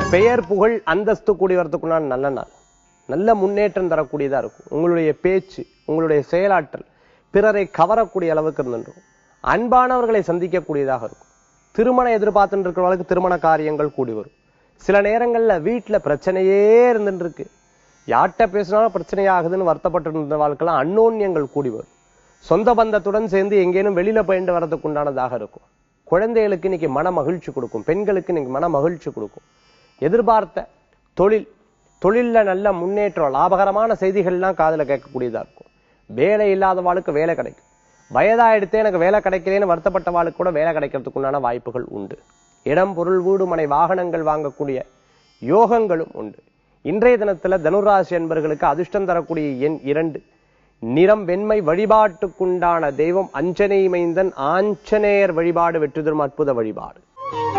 பெயர் புகழ் அந்தஸ்து கூடி வரதுக்குண்டான நல்ல நாள் நல்ல முன்னேற்றம் தரக்கூடியதா இருக்கும் உங்களுடைய பேச்சு உங்களுடைய செயலாற்றல் பிறரை கவரக்கூடிய அளவுக்கு இருந்துருக்கும் அன்பானவர்களை சந்திக்கக்கூடியதாக இருக்கும் திருமணம் எதிர்பார்த்துட்டு இருக்கிறவங்களுக்கு திருமண காரியங்கள் கூடி வரும் சில நேரங்கள்ல வீட்டுல பிரச்சனையே இருந்துட்டு இருக்கு யார்கிட்ட பேசினாலும் பிரச்சனையாகுதுன்னு வருத்தப்பட்டு இருந்த வாழ்க்கைலாம் அன்னோன்யங்கள் கூடி வரும் சொந்த பந்தத்துடன் சேர்ந்து எங்கேனும் வெளியில போயிட்டு வர்றதுக்கு உண்டானதாக இருக்கும் குழந்தைகளுக்கு இன்னைக்கு மன மகிழ்ச்சி கொடுக்கும் பெண்களுக்கு இன்னைக்கு மன மகிழ்ச்சி கொடுக்கும் எதிர்பார்த்த தொழில் தொழில்ல நல்ல முன்னேற்றம் லாபகரமான செய்திகள்லாம் காதுல கேட்கக்கூடியதா இருக்கும் வேலை இல்லாதவாளுக்கு வேலை கிடைக்கும் வயதாயிடுத்தே எனக்கு வேலை கிடைக்கலன்னு வருத்தப்பட்ட வாளுக்கு கூட வேலை கிடைக்கிறதுக்கு உண்டான வாய்ப்புகள் உண்டு இடம் பொருள் வீடு மனை வாகனங்கள் வாங்கக்கூடிய யோகங்களும் உண்டு இன்றைய தினத்துல தனுராசி என்பர்களுக்கு அதிர்ஷ்டம் தரக்கூடிய எண் இரண்டு நிறம் வெண்மை வழிபாட்டுக்குண்டான தெய்வம் அஞ்சனை மைந்தன் ஆஞ்சநேயர் வழிபாடு வெற்றி தரும் அற்புத வழிபாடு